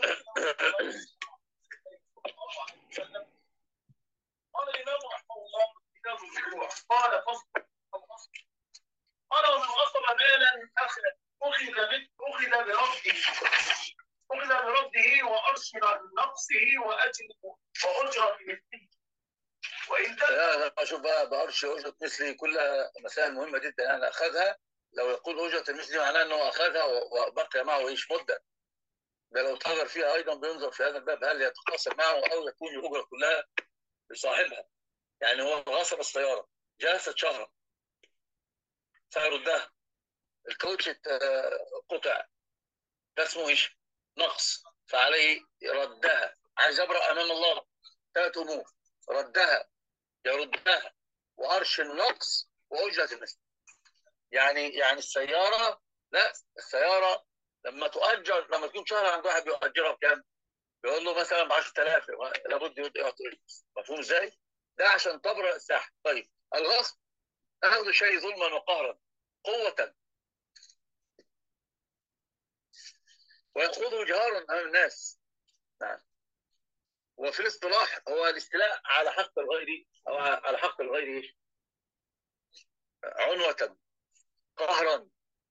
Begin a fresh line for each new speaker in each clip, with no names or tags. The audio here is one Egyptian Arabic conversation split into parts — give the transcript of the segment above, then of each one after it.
قال الإمام رحمه الله كتاب الفروع قال فصل قال ومن غصب مالا أخذ أخذ من أخذ برده أخذ برده وأرسل عن نقصه وأجر وأجر بمثله وإن كان
لا لا اشوف بقى بقرش اجره مثلي كلها مسائل مهمه جدا انا اخذها لو يقول اجره المثلي معناه انه اخذها و- وبقي معه يعيش مده ده لو تاجر فيها ايضا بينظر في هذا الباب هل يتقاسم معه او يكون الاجره كلها لصاحبها يعني هو غصب السياره جلست شهرا سيردها الكاوتش آه، قطع ده اسمه ايش؟ نقص فعليه ردها عايز ابرا امام الله ثلاث امور ردها يردها وارش النقص واجره المثل يعني يعني السياره لا السياره لما تؤجر لما تكون شهر عند واحد بيؤجرها بكام؟ بيقول له مثلا ب 10000 لابد يعطي مفهوم ازاي؟ ده عشان تبرأ الساحه طيب الغصب اخذ شيء ظلما وقهرا قوه ويأخذه جهارا امام الناس نعم وفي الاصطلاح هو الاستيلاء على حق الغير او على حق الغير ايش؟ عنوة قهرا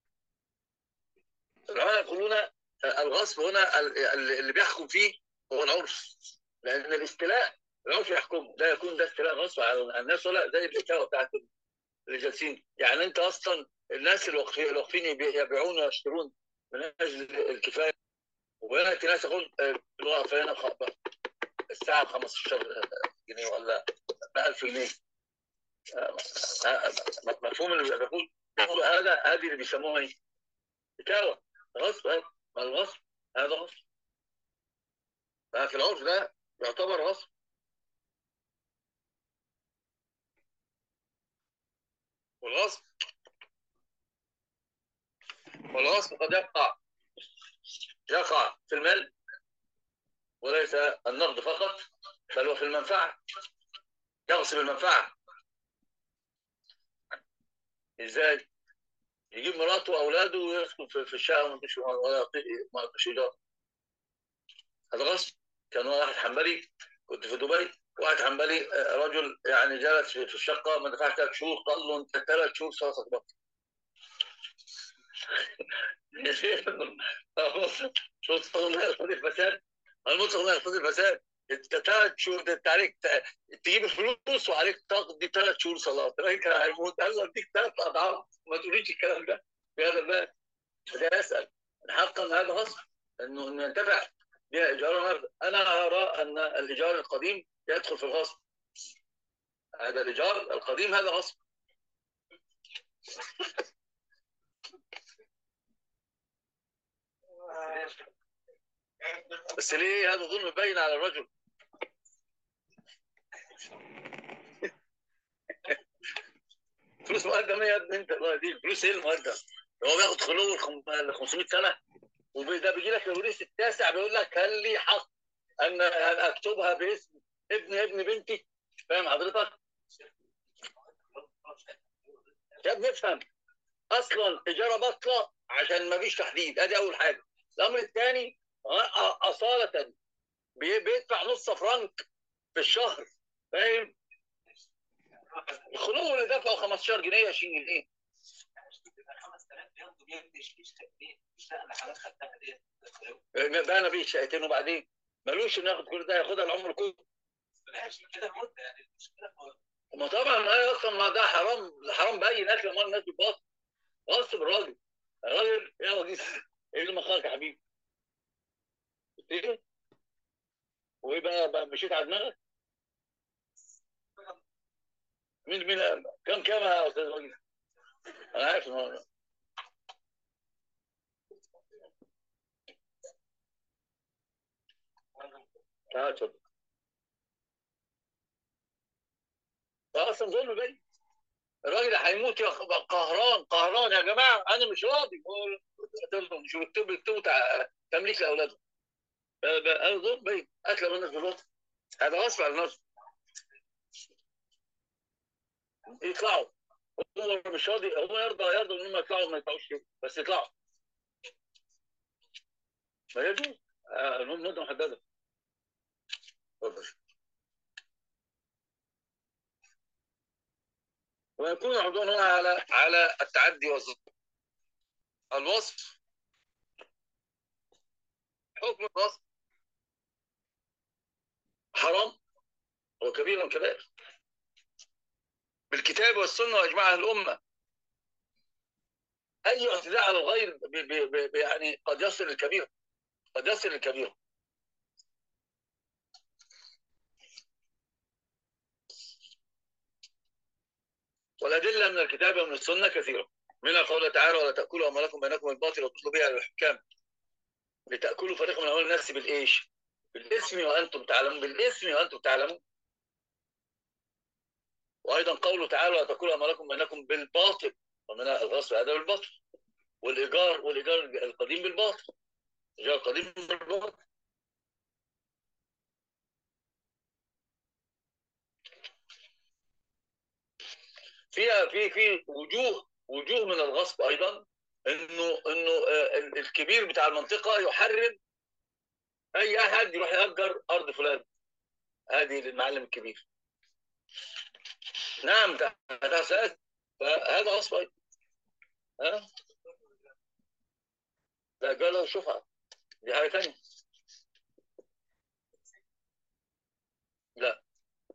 العلماء يقولون الغصب هنا ال- ال- اللي بيحكم فيه هو العرف لان الاستيلاء العرف يحكم لا يكون ده استيلاء غصب على الناس ولا زي الحكايه بتاعت اللي جالسين يعني انت اصلا الناس الواقفين الواقفين يبي- يبيعون ويشترون من اجل الكفايه وياتي ناس يقول آه، الوقف هنا خ- الساعه ب 15 جنيه ولا ب 1000 جنيه آه، آه، مفهوم اللي بقول بقول هذا هذه اللي بيسموها ايه؟ حكاوه غصب هذا ما الغصب هذا غصب ففي العرف ده يعتبر غصب والغصب والغصب قد يقع يقع في المال وليس النقد فقط بل هو في المنفعة يغصب المنفعة ازاي؟ يجيب مراته واولاده ويسكن في في الشقه وما يعطيش ولا يعطي ما يعطيش ايجار هذا غصب كان واحد حنبلي كنت في دبي واحد حنبلي آه، رجل يعني جلس في في الشقه ما دفعش ثلاث شهور قال له انت ثلاث شهور صلاتك بطل يا شيخ شو تصلي يقتضي الفساد المطلق لا يقتضي الفساد انت ثلاث شهور ده انت عليك ت- تجيب الفلوس وعليك تقضي ثلاث شهور صلاه الراجل كان هيموت قال له اديك ثلاث اضعاف ما تقوليش الكلام ده في هذا الباب ده يسال حقا هذا غصب انه انه ينتفع بها ايجار ونقد انا ارى ان الايجار القديم يدخل في الغصب هذا الايجار القديم هذا غصب بس ليه هذا ظلم باين على الرجل فلوس مقدمه يا ابني انت الله يهديك فلوس ايه المقدم هو بياخد خلو ال 500 سنه وده بيجي لك الوريث التاسع بيقول لك هل لي حق ان أن اكتبها باسم ابن ابن بنتي فاهم حضرتك؟ يا ابني افهم اصلا اجاره باطله عشان ما فيش تحديد ادي اول حاجه الامر الثاني اصاله بي- بيدفع نص فرنك في الشهر فاهم؟ الخلو اللي دفعه 15 جنيه 20 جنيه
5000 بياخدوا بياخدوا شيش تأمين مش لا انا حالات خدتها ديت
بقى بيه شقتين وبعدين ملوش انه ياخد كل ده ياخدها العمر كله
بلاش كده مده يعني المشكله في
ما طبعا ما اصلا ما ده حرام حرام باين اكل امال الناس بتباص غصب الراجل الراجل يا وجيز ايه اللي مخاك يا حبيبي؟ ايه؟ وايه بقى, بقى مشيت على دماغك؟ مين مين كم كم يا استاذ وجيز؟ انا عارف ان هو تعال اتفضل ده اصلا ظلم باين الراجل هيموت يا خ- قهران قهران يا جماعه انا مش راضي هو قتلهم مش بيكتبوا بيكتبوا تع- تمليك لاولادهم ده- ده- هذا ظلم باين اكل من الناس بالباطل هذا غصب على الناس يطلعوا هو مش راضي هو يرضى يرضى ان هم يطلعوا ما يطلعوش كده بس يطلعوا ما يجوز آه، المهم مده محدده اتفضل ويكون العدوان هنا على على التعدي والظلم الوصف حكم الوصف حرام وكبير من كبائر بالكتاب والسنه واجماع الامه اي اعتداء على الغير ب ب ب يعني قد يصل للكبير قد يصل للكبير والادله من الكتاب ومن السنه كثيره منها قوله تعالى ولا تاكلوا اموالكم بينكم بالباطل وتطلبوا بها على الحكام لتاكلوا فريق من اموال الناس بالايش؟ بالاثم وانتم تعلمون بالاثم وانتم تعلمون وايضا قوله تعالى ولا تاكلوا اموالكم بينكم بالباطل ومنها الغصب هذا بالباطل والايجار والايجار القديم بالباطل الايجار القديم بالباطل فيها في في وجوه وجوه من الغصب ايضا انه انه آه، الكبير بتاع المنطقه يحرم اي احد يروح ياجر ارض فلان هذه للمعلم الكبير نعم تحت اساس فهذا غصب ايضا ها لا قال له شوفها دي حاجه ثانيه لا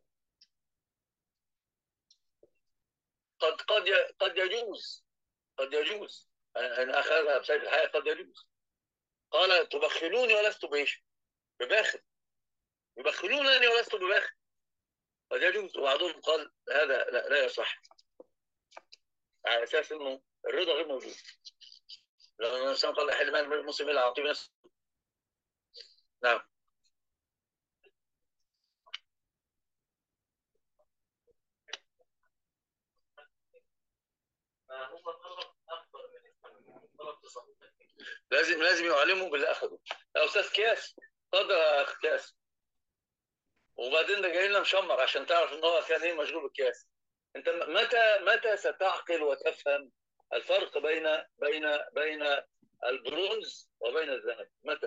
قد قد ي- قد يجوز قد يجوز ان اخذها بسبب الحياه قد يجوز قال تبخلوني ولست بايش؟ بباخل يبخلونني ولست بباخل قد يجوز وبعضهم قال هذا لا, لا يصح على اساس انه الرضا غير موجود لو الانسان قال احل مال المسلم الا اعطيه نفسه نعم
فهو طلب اكبر من طلب تصرف
لازم لازم يعلموا باللي اخذه يا استاذ كاس اتفضل يا اخ كاس وبعدين ده جاي لنا مشمر عشان تعرف ان هو كان ايه مشغول بالكاس انت م- متى متى ستعقل وتفهم الفرق بين بين بين البرونز وبين الذهب متى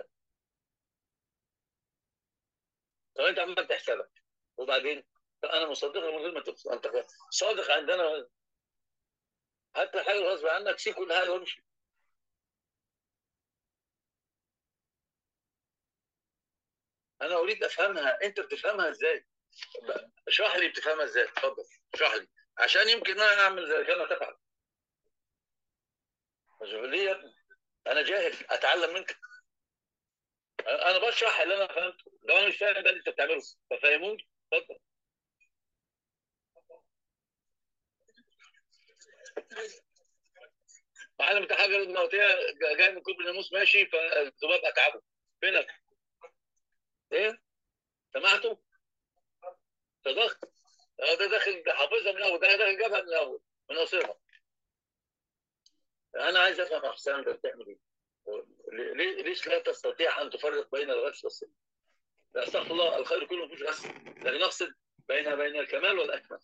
طب انت عمال تحسبك وبعدين طب انا مصدقك من غير ما تفهم انت صادق عندنا حتى الحاجه غصب عنك سيب كل حاجه وامشي انا اريد افهمها انت بتفهمها ازاي ب- اشرح لي بتفهمها ازاي اتفضل اشرح لي عشان يمكن انا اعمل زي كما تفعل بس ليه يا ابني انا جاهل اتعلم منك انا بشرح اللي انا فهمته لو انا مش فاهم ده اللي انت بتعمله ففهموني اتفضل معلم بتاع حاجه الموتيه جاي من كوبري الناموس ماشي فالذباب اتعبه فينك ايه سمعته صدقت آه ده داخل حافظها من الاول ده داخل جابها من الاول من قصيرها انا عايز افهم يا حسام انت بتعمل ايه ليه- ليش لا تستطيع ان تفرق بين الغش والسن لا استغفر الله الخير كله مفيش غش لكن نقصد بين بين الكمال والاكمل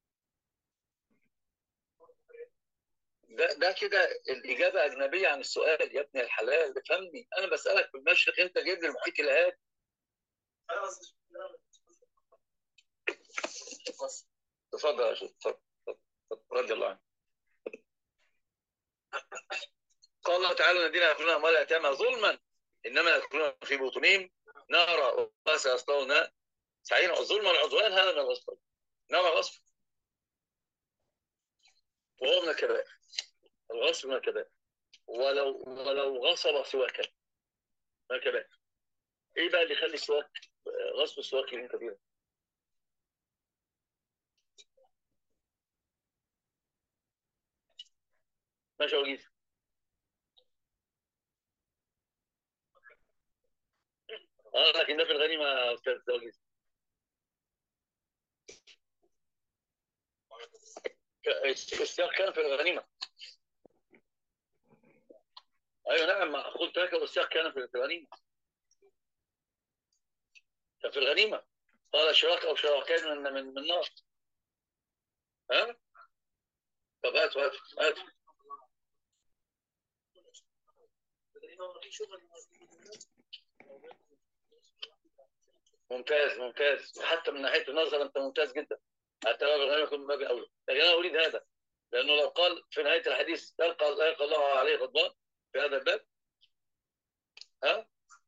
ده ده كده الاجابه اجنبيه عن السؤال يا ابن الحلال افهمني انا بسالك في المشرق انت جايب لي المحيط الهادي تفضل يا شيخ تفضل تفضل، تفضل. رضي الله عنك قال الله تعالى الذين ياكلون اموال اليتامى ظلما انما ياكلون في بطونهم نارا وسيصلون سعيرا الظلم والعدوان هذا من الغصب نار غصب وهو من الكبائر الغصب من الكبائر ولو ولو غصب سواكا من الكبائر ايه بقى اللي يخلي السواك غصب السواك يكون كبير ماشي يا وجيز اه لكن ده في الغنيمه يا استاذ وجيز السياق كان في الغنيمه ايوه نعم ما قلت لك السياق كان في الغنيمه كان في الغنيمه قال شراك او شراكين من من من نار ها طب هاتوا هاتوا هاتوا ممتاز ممتاز وحتى من ناحيه النظر انت ممتاز جدا حتى لو الغنيمه يكون من باب اولى لكن انا اريد هذا لانه لو قال في نهايه الحديث يلقى لا يلقى الله عليه غضبان في هذا الباب ها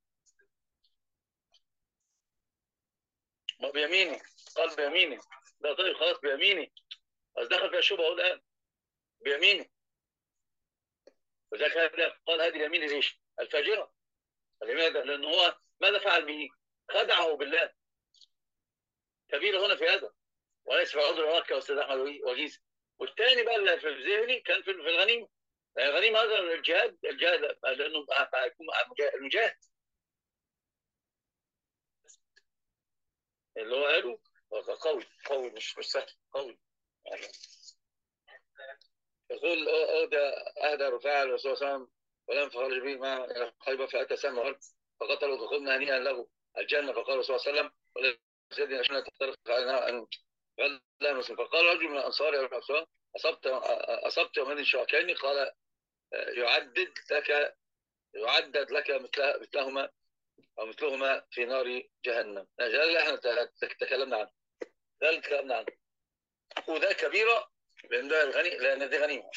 ما بيميني قال بيميني لا طيب خلاص بيميني بس دخل فيها شبهه هو الان بيميني وذلك هذا قال هذه اليمين ليش؟ الفاجره لماذا؟ لأنه هو ماذا فعل به؟ خدعه بالله كبير هنا في هذا وليس في عذر مكة واستاذ أحمد وجيز والثاني بقى اللي في ذهني كان في في الغنيمة الغنيمة هذا الجهاد الجهاد لأنه هيكون المجاهد اللي هو قاله قوي قوي مش مش سهل قوي يعني يقول أهدى أهدى رفاعة الرسول صلى الله عليه وسلم ولم فخرج به مع خيبر فأتى سمع الأرض فقتلوا فقلنا هنيئا له الجنة فقال الرسول صلى الله عليه وسلم ولا سيدنا عشان تختلف علينا أن غلا مسلم فقال رجل من الأنصار يا رسول أصبت أصبت يومين الشوكاني قال يعدد لك يعدد لك مثل مثلهما أو مثلهما في نار جهنم ده اللي احنا تكلمنا عنه ده اللي تكلمنا عنه وده كبيرة لأن ده الغني لأن دي غنيمة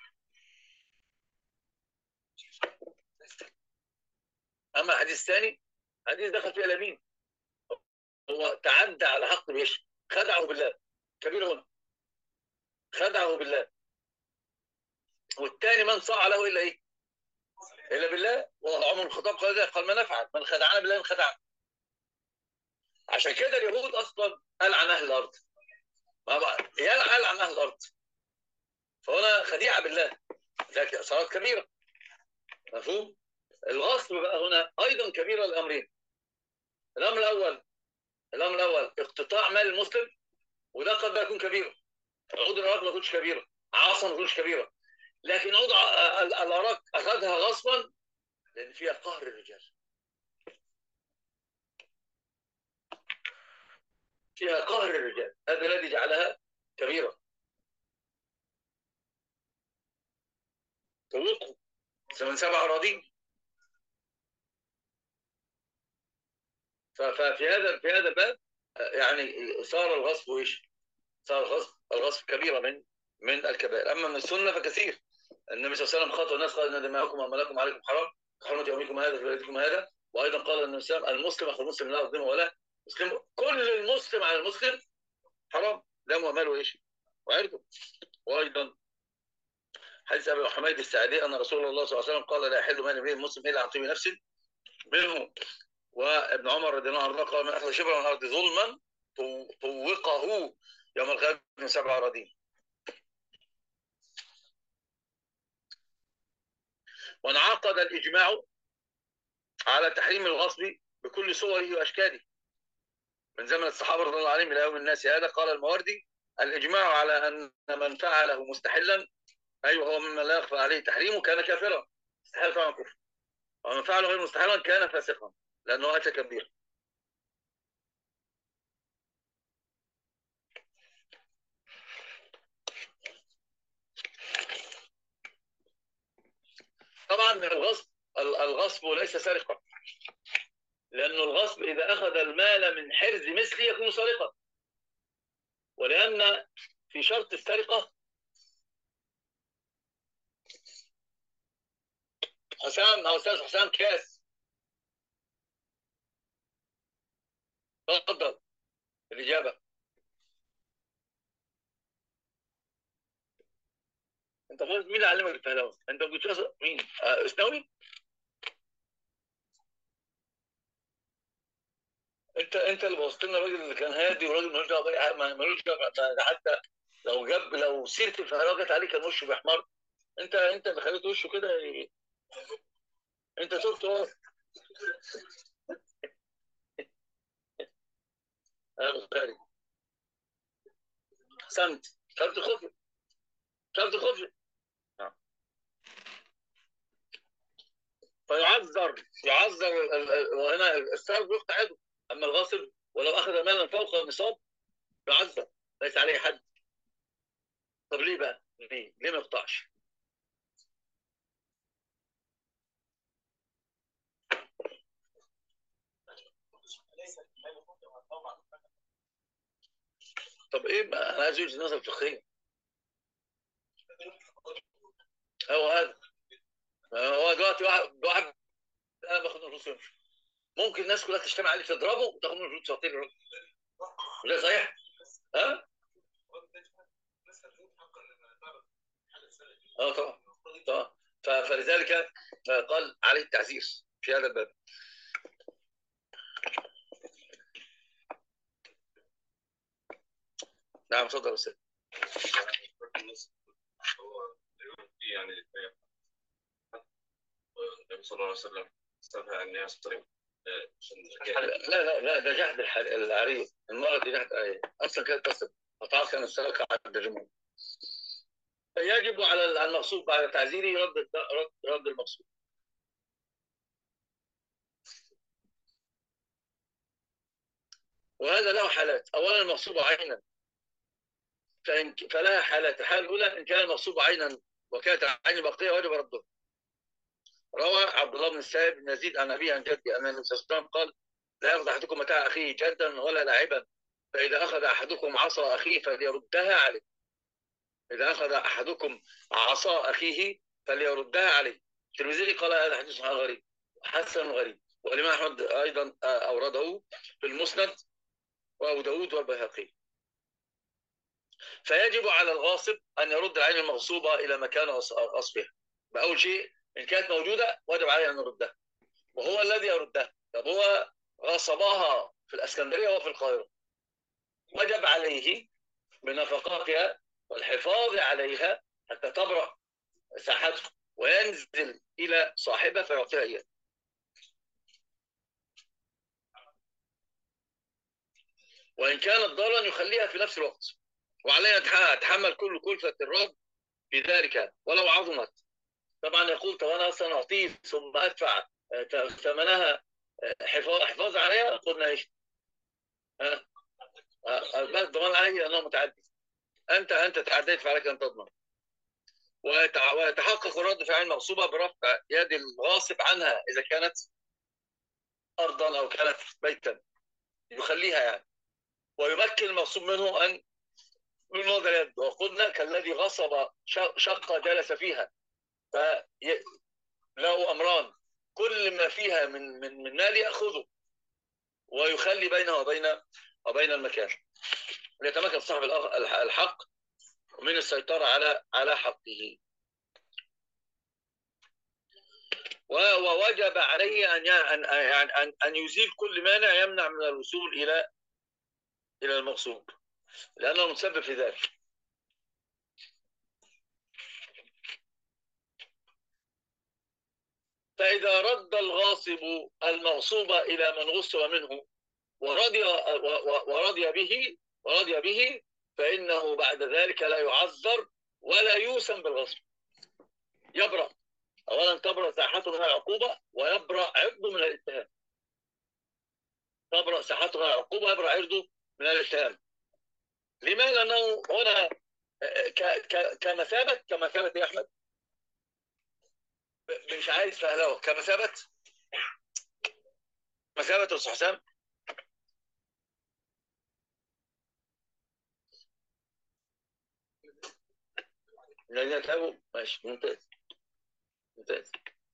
اما الحديث الثاني حديث دخل فيه اليمين هو تعدى على حق بيش خدعه بالله كبير هنا خدعه بالله والثاني من صاع له الا ايه؟ الا بالله وعمر الخطاب قال ذلك قال ما نفعل من خدعنا بالله خدعنا عشان كده اليهود اصلا قال عن اهل الارض ما بقى قال عن اهل الارض فهنا خديعه بالله ذلك صارت كبيره مفهوم؟ الغصب بقى هنا ايضا كبيره الامرين الامر الاول الامر الاول اقتطاع مال المسلم وده قد لا يكون كبيره عود العراق ما تكونش كبيره عاصمه ما تكونش كبيره لكن عود العراق اخذها غصبا لان فيها قهر الرجال فيها قهر الرجال هذا الذي جعلها كبيره توقوا من سبع أراضين ففي هذا في هذا الباب يعني صار الغصب ايش؟ صار الغصب الغصب كبيره من من الكبائر اما من السنه فكثير النبي صلى الله عليه وسلم خاطب الناس قال ان دماءكم واموالكم عليكم حرام كحرمه يومكم هذا في بلدكم هذا وايضا قال النبي صلى الله عليه وسلم المسلم اخو المسلم لا يظلمه ولا مسلم كل المسلم على المسلم حرام دمه وماله ايش؟ وعرضه وايضا حديث ابي حميد السعدي ان رسول الله صلى الله عليه وسلم قال لا يحل مال امرئ مسلم الا عن طيب نفس منه وابن عمر رضي الله عنه قال من اخذ شبرا من الارض ظلما طوقه يوم القيامه من سبع اراضين وانعقد الاجماع على تحريم الغصب بكل صوره واشكاله من زمن الصحابه رضي الله عليهم الى يوم الناس هذا قال الماوردي الاجماع على ان من فعله مستحلا ايوه هو مما لا يخفى عليه تحريمه كان كافرا استحال طبعا كفر ومن فعله غير مستحلا كان فاسقا لانه اتى كبير طبعا الغصب الغصب ليس سرقه لانه الغصب اذا اخذ المال من حرز مثله يكون سرقه ولان في شرط السرقه حسام او استاذ حسام كاس تفضل الاجابه انت فاهم مين اللي علمك الفهلوه؟ انت ما كنتش مين؟ آه اسناوي؟ انت انت اللي بوظت لنا الراجل اللي كان هادي وراجل ملوش دعوه باي حاجه ملوش دعوه حتى لو جاب لو سيره الفهلوه جت عليه كان وشه بيحمر انت انت اللي خليت وشه كده ي... انت شفت اهو انا احسنت شرط الخفي شرط الخفي فيعذر يعذر وهنا السرق يقطع يده اما الغاصب ولو اخذ مالا فوق النصاب يعذر ليس عليه حد طب ليه بقى؟ ليه؟ ليه ما يقطعش؟
ليس المال
طب ايه ما انا عايز وجهه نظر فقهيه هو هذا هو دلوقتي واحد واحد انا باخد من الفلوس ويمشي ممكن الناس كلها تجتمع عليه تضربه وتاخد منه الفلوس تعطيه للراجل ده صحيح؟ ها؟ اه طبعا طبعا ف- فلذلك آه، قال عليه التعزير في هذا الباب نعم اتفضل يا استاذ
يعني النبي صلى الله عليه وسلم استنهى ان يصطرم
لا لا لا ده جهد الح- العريض المرأة دي جهد عريض أصلا كانت تصل قطعت كان السلكة عند الجمهور يجب على المغصوب بعد تعزيره رد الد- رد رد المغصوب وهذا له حالات أولا المغصوب عينا فإن فلها حالات الحالة الأولى إن كان المغصوب عينا وكانت عين بقية وجب رده روى عبد الله بن السائب بن يزيد عن أبيه عن جدي أن النبي صلى الله عليه وسلم قال لا يأخذ أحدكم متاع أخيه جدا ولا لاعبا فإذا أخذ أحدكم عصا أخيه فليردها عليه إذا أخذ أحدكم عصا أخيه فليردها عليه الترمذي قال هذا حديث غريب حسن غريب والإمام أحمد أيضا أورده في المسند وأبو داود والبيهقي فيجب على الغاصب أن يرد العين المغصوبة إلى مكان غص- غصبها بأول شيء إن كانت موجودة وجب عليه أن يردها وهو الذي يردها طب هو غصبها في الإسكندرية وفي القاهرة وجب عليه بنفقاتها والحفاظ عليها حتى تبرأ ساحته وينزل إلى صاحبها فيعطيها إياه وإن كانت ضارا يخليها في نفس الوقت وعليها يتح- يتحمل كل كلفة الرد في ذلك ولو عظمت طبعا يقول طب أنا أصلا أعطيه ثم أدفع آه، ت- ثمنها آه، حفاظ حفاظ عليها قلنا إيش؟ ها؟ آه، بس ضمان عليه أنه متعدي أنت أنت تعديت فعليك أن تضمن ويتع- ويتحقق الرد في عين مغصوبة برفع يد الغاصب عنها إذا كانت أرضا أو كانت بيتا يخليها يعني ويمكن المغصوب منه أن من وضع اليد وقلنا كالذي غصب ش- شقة جلس فيها فله أمران كل ما فيها من من من مال يأخذه ويخلي بينه وبين وبين المكان ليتمكن صاحب الأغ- الح- الحق من السيطرة على على حقه و- ووجب عليه أن ي- أن يعني أن أن يزيل كل مانع يمنع من الوصول إلى إلى المغصوب لأنه متسبب في ذلك فإذا رد الغاصب المغصوب إلى من غصب منه ورضي و- و- ورضي به ورضي به فإنه بعد ذلك لا يعذر ولا يوسم بالغصب يبرأ أولا تبرأ ساحته من العقوبة ويبرأ عرضه من الاتهام تبرأ ساحته من العقوبة ويبرأ عرضه من الاتهام لماذا لأنه هنا ك- ك- كمثابة كمثابة يا أحمد ب- مش عايز فهلوه كمثابة مثابة أستاذ حسام الذين تابوا ماشي ممتاز ممتاز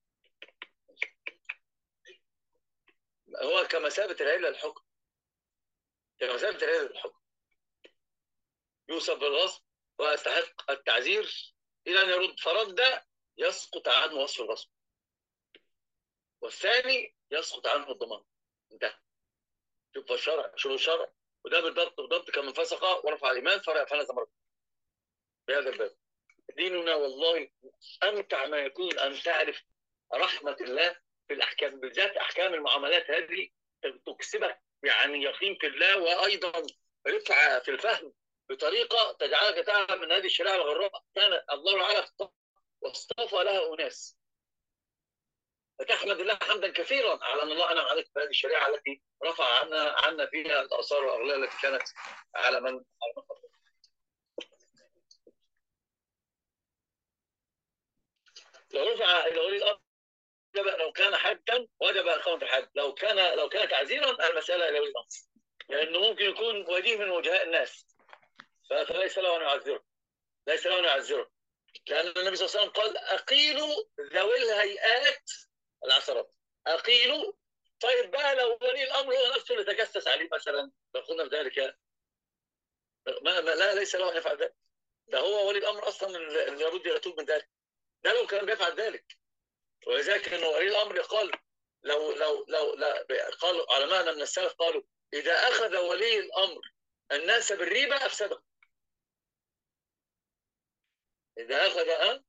هو كمثابة العلة الحكم كمثابة العلة الحكم يوصف بالغصب ويستحق التعزير إلى أن يرد فرد يسقط عنه وصف الغصب والثاني يسقط عنه الضمان انتهى شوف الشرع شوف الشرع وده بالضبط بالضبط كمن فسق ورفع الايمان فرع فنز مرة بهذا الباب ديننا والله امتع ما يكون ان تعرف رحمه الله في الاحكام بالذات احكام المعاملات هذه تكسبك يعني يقين في الله وايضا رفعه في الفهم بطريقه تجعلك تعلم من هذه الشريعه الغراء كان الله تعالى اختار واصطفى لها اناس فتحمد الله حمدا كثيرا على ان الله انعم عليك بهذه الشريعه التي رفع عنا عنا فيها الاثار والاغلال التي كانت على من على من قبلنا. لو رفع الى ولي الامر وجب لو كان حدا وجب اقامه الحد لو كان لو كان تعزيرا المساله الى ولي الامر لانه ممكن يكون وجيه من وجهاء الناس ف- فليس له ان يعذره ليس له ان يعذره لان النبي صلى الله عليه وسلم قال اقيلوا ذوي الهيئات العثرات اقيلوا طيب بقى لو ولي الامر هو نفسه اللي تجسس عليه مثلا لو قلنا بذلك ما, ما لا ليس له ان يفعل ذلك ده هو ولي الامر اصلا اللي اللي لابد يتوب من ذلك ده لو كان بيفعل ذلك ولذلك انه ولي الامر قال لو لو لو لا قالوا علماءنا من السلف قالوا اذا اخذ ولي الامر الناس بالريبه افسدهم اذا اخذ أه؟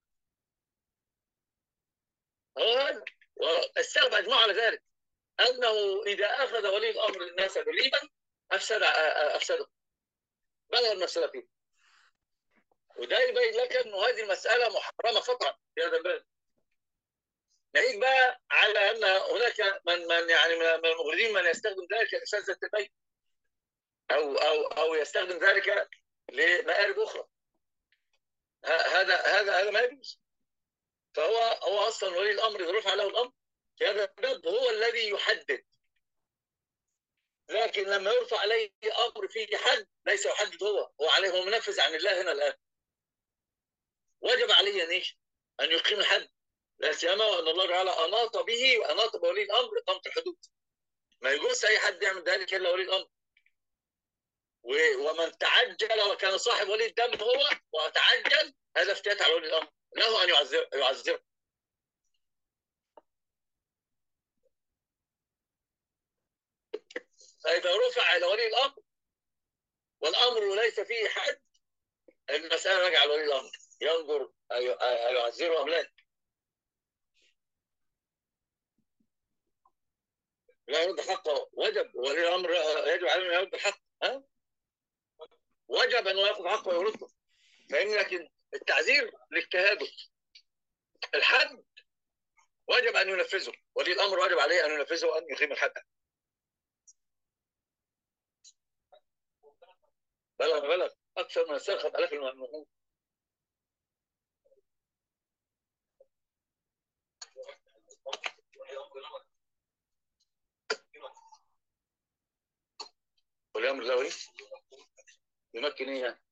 هو هذا والسلف اجمعوا على ذلك انه اذا اخذ ولي الامر الناس بالريبه افسد افسدهم بلغ المساله فيه وده يبين لك انه هذه المساله محرمه قطعا في هذا البلد نعيد بقى على ان هناك من من يعني من من المغرضين من يستخدم ذلك لاساس البيت او او او يستخدم ذلك لمآرب اخرى ه- هذا هذا هذا ما يجوز فهو هو اصلا ولي الامر اذا رفع له الامر في هذا الباب هو الذي يحدد لكن لما يرفع عليه امر فيه حد ليس يحدد هو هو عليه هو منفذ عن الله هنا الان وجب عليه ان ايش؟ ان يقيم الحد لا سيما وان الله تعالى اناط به واناط بولي الامر اقامه الحدود ما يجوز اي حد يعمل ذلك الا ولي الامر و- ومن تعجل وكان صاحب ولي الدم هو وتعجل هذا افتات على ولي الامر له ان يعذر يعذره فاذا رفع الى ولي الامر والامر ليس فيه حد المساله راجعه لولي الامر ينظر أي- أيعذره ام لا لا يرد حقه وجب ولي الامر يجب عليه ان يرد الحق ها وجب انه ياخذ حقه ويرده فاهمني لكن التعذير لاجتهاده الحد وجب ان ينفذه ولي الامر واجب عليه ان ينفذه وان يقيم الحد بلغ بلغ اكثر من سرقه الاف المؤمنين ولي امر له ايه؟ يمكن ايه يعني؟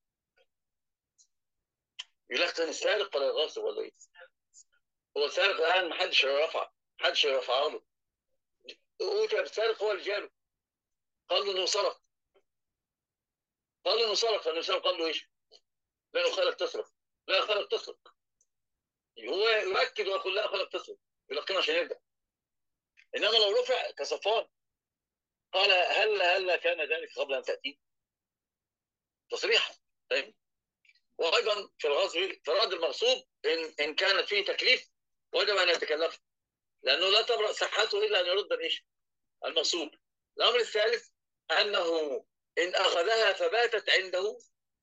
يلقن السارق ولا الغاصب ولا ايه؟ هو السارق الان ما حدش رفع حدش رفعه له اوتي السارق هو اللي جاله قال له انه سرق قال له انه سرق فالنبي صلى الله عليه وسلم قال له ايش؟ لا خالك تسرق لا خالك تسرق هو يؤكد ويقول لا خالك تسرق يلقنه عشان يبدا انما لو رفع كصفان قال هل هل كان ذلك قبل ان تاتي؟ تصريحا فاهم؟ وايضا في الغزو فراد المغصوب ان ان كانت فيه تكليف وجب ان يتكلف لانه لا تبرا صحته الا ان يرد الايش؟ المغصوب. الامر الثالث انه ان اخذها فباتت عنده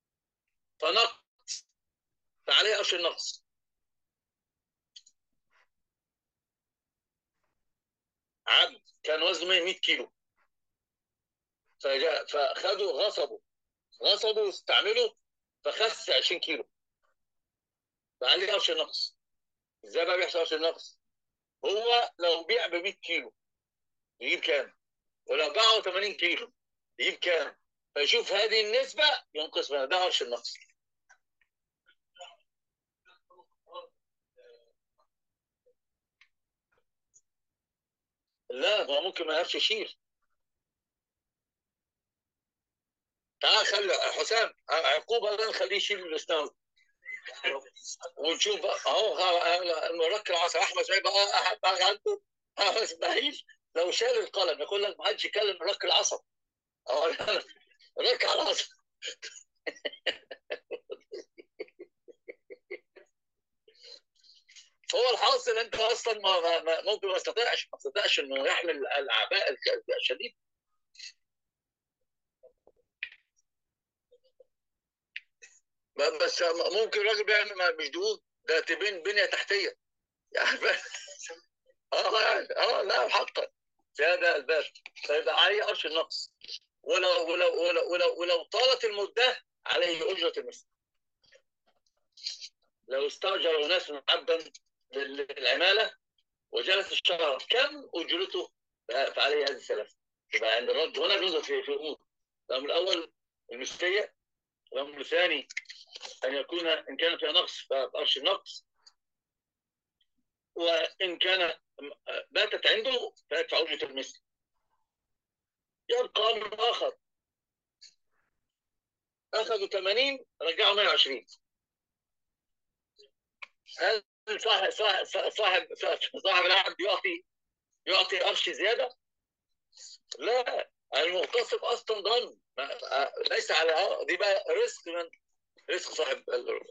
فنقص فعليه اشهر النقص. عبد كان وزنه 100 كيلو فجاء فاخذوا غصبوا غصبوا واستعملوا فخس 20 كيلو فعليه قرش نقص ازاي بقى بيحصل قرش نقص هو لو بيع ب 100 كيلو يجيب كام ولو باعه 80 كيلو يجيب كام فيشوف هذه النسبة ينقص منها ده قرش النقص لا هو ممكن ما يعرفش يشيل تعال خلي حسام عقوبة ده نخليه يشيل الاسنان ونشوف بقى اهو المركب العصر احمد شعيب بقى احد بقى عنده اسماعيل لو شال القلم يقول لك ما حدش يكلم مركب العصب اهو ركع العصب هو الحاصل انت اصلا ما ما- ما ممكن ما استطيعش ما استطيعش انه يحمل الاعباء الك- الشديده ب- بس ممكن راجل بيعمل ما- مش دهون ده تبين بنيه تحتيه يعني اه يعني اه لا حقا في هذا الباب فيبقى عليه قرش النقص ولو ولو ولو ولو, ولو طالت المده عليه اجره المثل لو استاجر ناس عبدا للعماله وجلس الشهر كم اجرته فعليه هذه الثلاثه يبقى عند الرد هنا جزء في في امور الامر الاول المثليه الأمر الثاني أن يكون إن كان فيها نقص فأرش النقص وإن كان باتت عنده فيدفع أجرة المثل يبقى أمر آخر أخذوا 80 رجعوا 120 هل صاحب صاحب صاحب صاحب العقد يعطي يعطي قرش زيادة؟ لا المغتصب أصلا ضن ما- ليس على دي بقى رزق من رزق صاحب ال-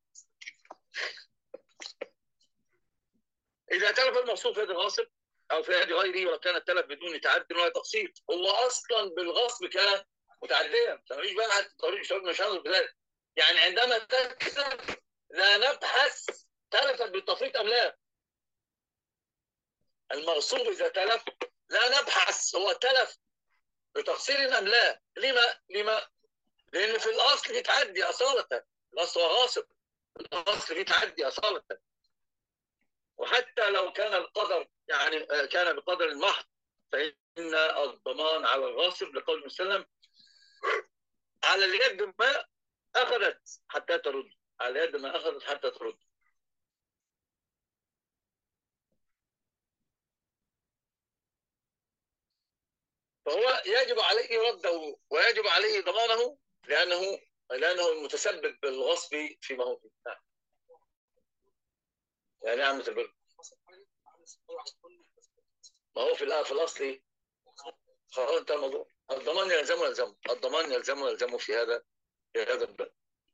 إذا تلف المغصوب في يد الغاصب أو في يد غيره وكان التلف بدون تعد ولا تقصير هو أصلا بالغصب كان متعديا فمفيش بقى حتى طريق شرط مش هنظر بذلك يعني عندما تكسب لا نبحث تلفت بالتفريط أم لا المغصوب إذا تلف لا نبحث هو تلف بتقصير أم لا لما لما لأن في الأصل في تعدي أصالة الأصل هو غاصب الأصل في تعدي أصالة وحتى لو كان القدر يعني آه، كان بقدر المحض فإن الضمان على الغاصب لقول النبي صلى الله عليه وسلم على اليد ما أخذت حتى ترد على اليد ما أخذت حتى ترد فهو يجب عليه رده ويجب عليه ضمانه لأنه لأنه المتسبب بالغصب فيما هو فيه نعم. يعني نعمة البر ما هو في الآ- في الأصل إيه؟ خلاص انتهى الموضوع الضمان يلزمه يلزمه الضمان يلزمه يلزمه في هذا في هذا الباب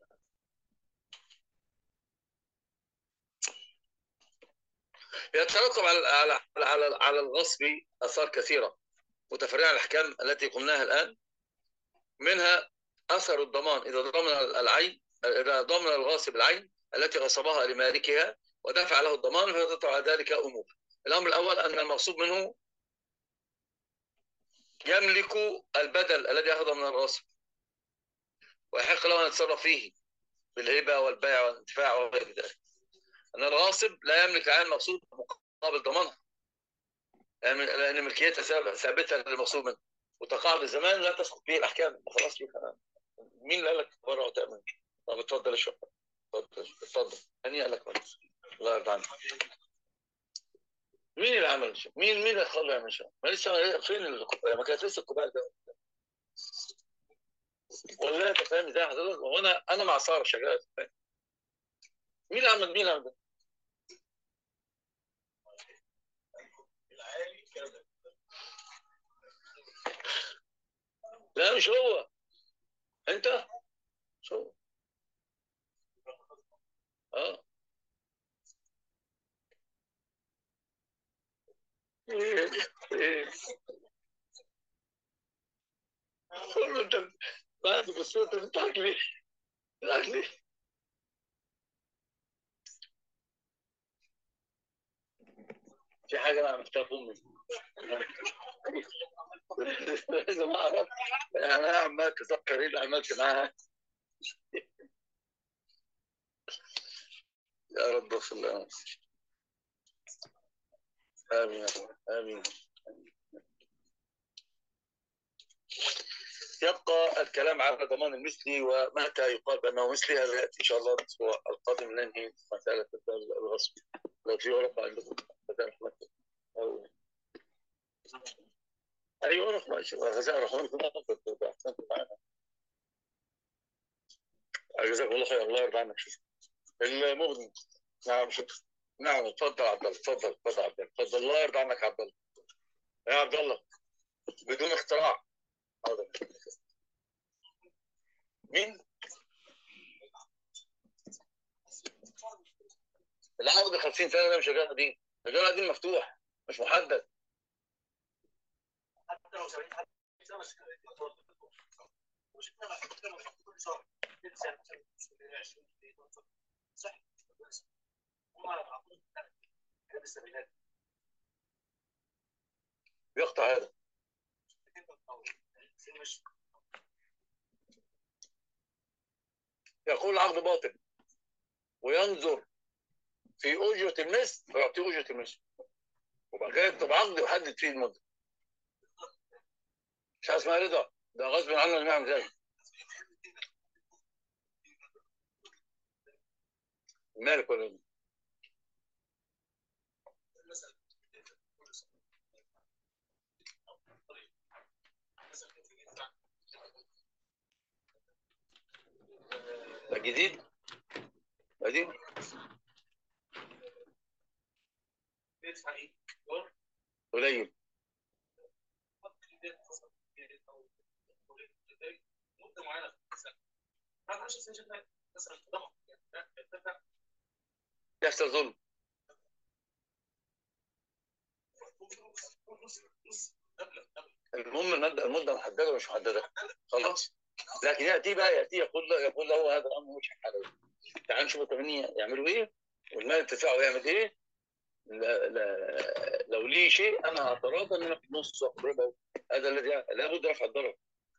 يترتب على على على على الغصب اثار كثيره متفرعه الاحكام التي قلناها الان منها اثر الضمان اذا ضمن العين اذا ضمن الغاصب العين التي غصبها لمالكها ودفع له الضمان فيترتب على ذلك امور الامر الاول ان المقصود منه يملك البدل الذي اخذه من الغاصب ويحق له ان يتصرف فيه بالهبه والبيع والانتفاع وغير ذلك ان الغاصب لا يملك العين المقصود مقابل ضمانها يعني لان ملكيتها ثاب- ثابته للمقصود منه وتقاعد الزمان لا تسقط به الاحكام خلاص كده مين اللي قال لك بره وتامن طب اتفضل اشرب اتفضل اتفضل هني قال لك بره. الله يرضى عنك مين اللي عمل الشيء؟ مين مين اللي خلى يعمل الشيء؟ ما لسه فين الكوبايه؟ ما كانت لسه الكوبايه ده والله انت فاهم ازاي حضرتك؟ هو انا انا مع ساره شغال مين اللي عمل مين اللي عمل ده؟ لا مش هو انت مش هو اه ايه ايه قول له انت بعد بصيت بتضحك ليه؟ بتضحك ليه؟ في حاجه انا عملتها في امي لازم اعرف يعني انا عمال تذكر ايه اللي عملت معاها يا رب اغفر لنا امين يا رب امين يبقى الكلام على ضمان المثلي ومتى يقال بانه مثلي هذا ياتي ان شاء الله الاسبوع القادم ننهي مساله الغصب لو في ورقه عندكم مساله مثل أو اي ورقه ماشي غزاء رحمه الله احسنتم معنا جزاكم الله خير الله يرضى عنك شكرا المغني نعم شكرا نعم اتفضل عبد الله اتفضل اتفضل عبد الله اتفضل الله يرضى عنك عبد الله يا عبد الله بدون اختراع حاضر مين؟ العقد 50 سنه ده مش شغال قديم شغال قديم مفتوح مش محدد
حتى لو سويت حتى بس مش كل شهر كل سنه صح هم كده السبعينات
بيقطع هذا
مش
يقول العقد باطل وينظر في أجرة المثل فيعطيه أجرة المثل وبعد كده يكتب عقد يحدد فيه المدة مش حاجة اسمها رضا ده غصب عنه اللي نعمل ذلك مالك ولا إيه؟
مثلا كل سنة. مثلا في يدفع
ده جديد قديم
يدفع ايه؟ دولار
قليل
مده معينه في السنه بعد 10 سنين شفنا مثلا تضخم يعني ده ارتفع
يحصل ظلم
نص نص قبل قبل
المهم المده المده محدده ولا مش محدده خلاص لكن ياتي بقى ياتي يقول له يقول له هذا الامر مش حلال تعال نشوف الثمانيه يعملوا ايه والمال بتاعه يعمل ايه لا لا لو لي شيء انا اتراضى ان انا في نص واخد ربع هذا الذي لابد رفع الضرر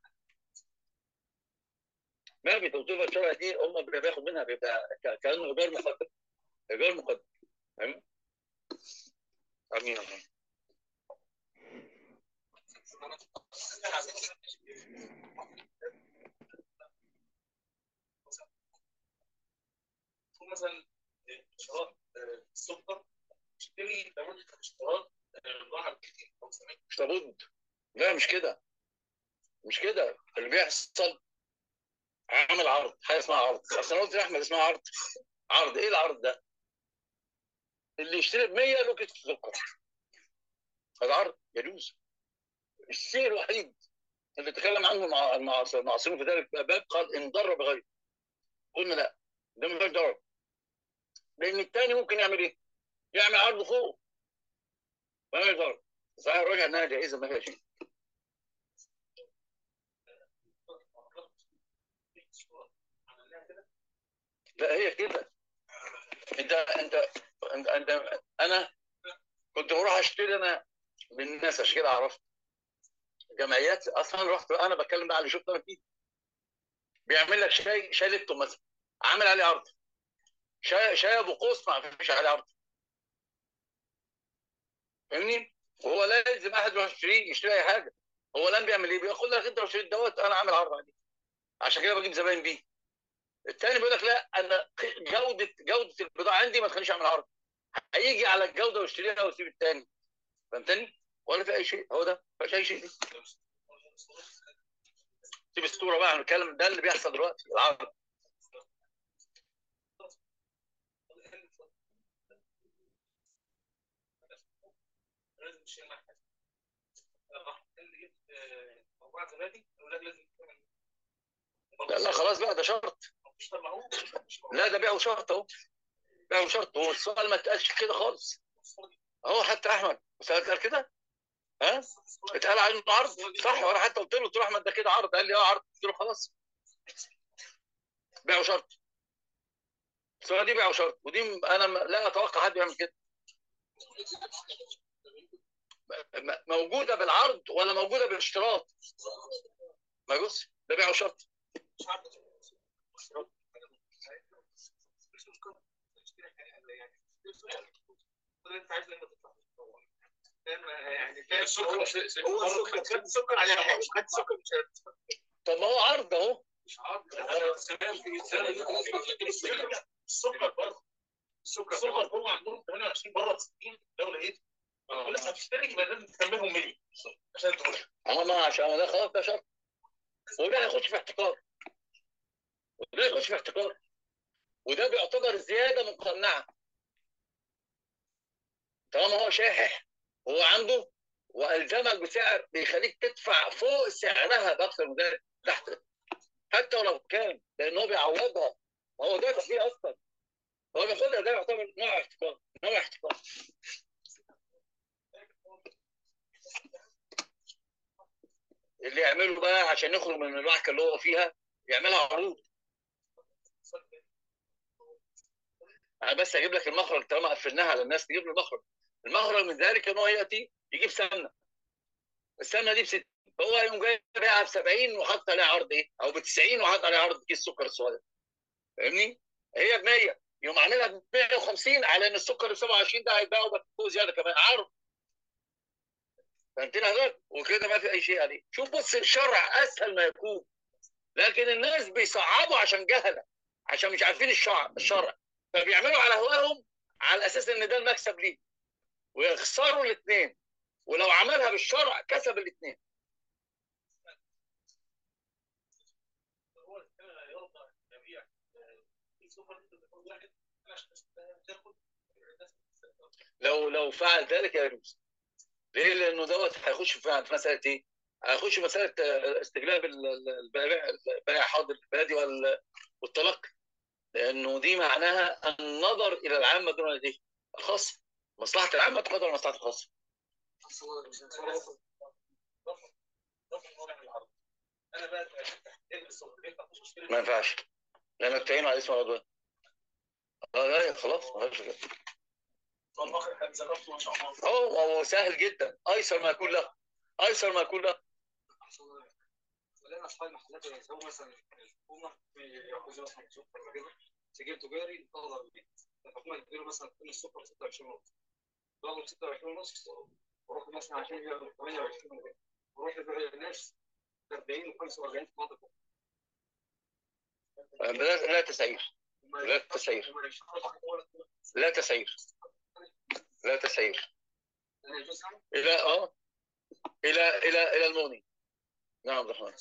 ما بتوظيف الشرع دي هم بياخد منها بيبقى ك- كانه ايجار مقدم ايجار مقدم فاهم؟ امين يا رب.
مثلا اشتراط السلطه تشتري لمده اشتراط ضاع كتير او سنه
مش لابد لا مش كده مش كده اللي بيحصل عامل عرض حاجه اسمها عرض اصل انا قلت لاحمد اسمها عرض عرض ايه العرض ده؟ اللي يشتري ب 100 له كيس سكر هذا عرض يجوز الشيء الوحيد اللي تكلم عنه مع مع المعاصرين في ذلك باب قال ان ضر بغيره قلنا لا ده ما فيهاش ضرر لان الثاني ممكن يعمل ايه؟ يعمل عرض فوق ما فيهاش ضرر صحيح الراجع انها جائزه ما فيها شيء
عملناها كده
لا هي كده انت انت انت, انت انا كنت بروح اشتري انا بالناس عشان كده عرفت جمعيات اصلا رحت انا بتكلم بقى على اللي شفت انا فيه بيعمل لك شاي شاي ليبتون مثلا عامل عليه عرض شاي شاي ابو قوس ما فيش عليه عرض فاهمني؟ وهو لازم احد يروح يشتريه يشتري اي حاجه هو الان بيعمل ايه؟ بيقول لك انت لو اشتريت دوت انا عامل عرض عليك عشان كده بجيب زباين بيه الثاني بيقول لك لا انا جوده جوده البضاعه عندي ما تخلينيش اعمل عرض هيجي على الجوده ويشتريها ويسيب الثاني فهمتني؟ ولا في اي شيء هو ده ما فيش اي شيء دي سيب الصوره بقى هنتكلم ده اللي بيحصل دلوقتي العرض
لازم تشيل معاك حاجه راح قال لي جبت اربعه زبادي الاولاد لازم
لا لا خلاص بقى ده شرط
مش طلعوه
لا ده بيعه شرط اهو بيعه شرط هو السؤال ما اتقالش كده خالص اهو حتى احمد سالت قال كده ها اتقال عنه عرض صح وانا حتى قلت له قلت له احمد ده كده عرض قال لي اه عرض قلت له خلاص بيعه شرط السؤال دي بيعه شرط ودي م- انا م- لا اتوقع حد يعمل كده م- موجوده بالعرض ولا موجوده بالاشتراط ما يبص ده بيعه شرط
مش عارف مش مشكله تشتري حاجه يعني انت عايز لما تطلع فاهم يعني فاهم هو هو السكر خد سكر على حاجه خد سكر مش هت-
طب ما هو عرض اهو
مش عارف سلام في السكر برضه السكر السكر هو عندهم 28 بره 60 دوله ايه؟ بقول لك هتشتري يبقى لازم تسميهم ملي عشان تقول
اه ما عشان ده خلاص ده شرط وده هيخش في احتكار وده يخش في احتكار وده بيعتبر زياده مقنعه طالما هو شاحح هو عنده والزمك بسعر بيخليك تدفع فوق سعرها باكثر من ذلك تحت حتى ولو كان لان هو بيعوضها هو دافع فيه اصلا هو بياخدها ده يعتبر نوع احتكار نوع احتكار اللي يعمله بقى عشان يخرج من الوحكه اللي هو فيها يعملها عروض انا بس اجيب لك المخرج طالما قفلناها على الناس تجيب له المخرج المخرج من ذلك ان هو ياتي يجيب سمنه السمنه دي ب 60 هو يقوم جاي بيعها ب 70 وحاطط عليها عرض ايه؟ او ب 90 وحاطط عليها عرض كيس سكر الصغير فاهمني؟ هي ب 100 يقوم عاملها ب 150 على ان السكر ب 27 ده هيتباعوا بفوق زياده كمان عرض فهمتني حضرتك؟ وكده ما في اي شيء عليه شوف بص الشرع اسهل ما يكون لكن الناس بيصعبوا عشان جهله عشان مش عارفين الشرع الشرع فبيعملوا على هواهم على اساس ان ده المكسب ليه ويخسروا الاثنين ولو عملها بالشرع كسب الاثنين
هو يرضى الجميع في سفر واحد تاخد
لو لو فعل ذلك يجوز ليه؟ لانه دوت هيخش في في مساله ايه؟ هيخش في مساله آه، استجلاب ال- ال- البائع البائع حاضر البادي وال- والتلقي لانه دي معناها النظر الى العامه دون الايه؟ الخاصه مصلحه العامه تقدر على مصلحه الخاصه
انا بقى البس ينفع اخش اشتري
ما ينفعش لانك تعين على اسم العدوان اه لا خلاص ما فيش كده
والله كان ذكرته ما شاء الله
هو هو سهل جدا ايسر ما يكون له ايسر ما يكون له
لان اصحاب المحلات يسووا مثلا الحكومه ياخذوا مثلا سكر كده سجل تجاري تقدر بيه الحكومه تديله مثلا كل السكر 26 ونص باخد 26 ونص واروح مثلا عشان يبيع 28 ونص واروح يبيع للناس 40 و 45 في بعض
لا لا تسعير لا تسعير لا تسعير لا تسعير الى اه الى الى الى المغني نعم عبد الرحمن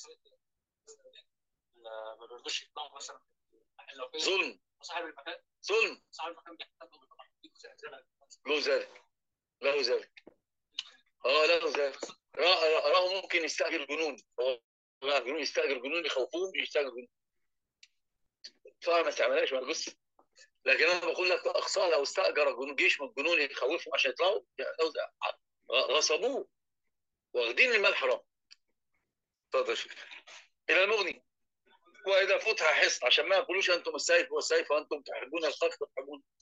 ما بيرضوش يطلعوا مثلا لو في
ظلم
صاحب المكان
ظلم
صاحب المكان بيحتاج بيطلع
له ذلك له ذلك اه له ذلك راه راه ممكن يستاجر جنون هو راه جنون يستاجر جنون يخوفوهم يستاجر جنون فما استعملهاش ما بص لكن انا بقول لك اقصاها لو استاجر جنون جيش من الجنون يخوفهم عشان يطلعوا لو غصبوه واخدين المال حرام اتفضل يا شيخ الى المغني واذا فتح حصن عشان ما يقولوش انتم السيف والسيف وانتم تحبون القتل وتحبون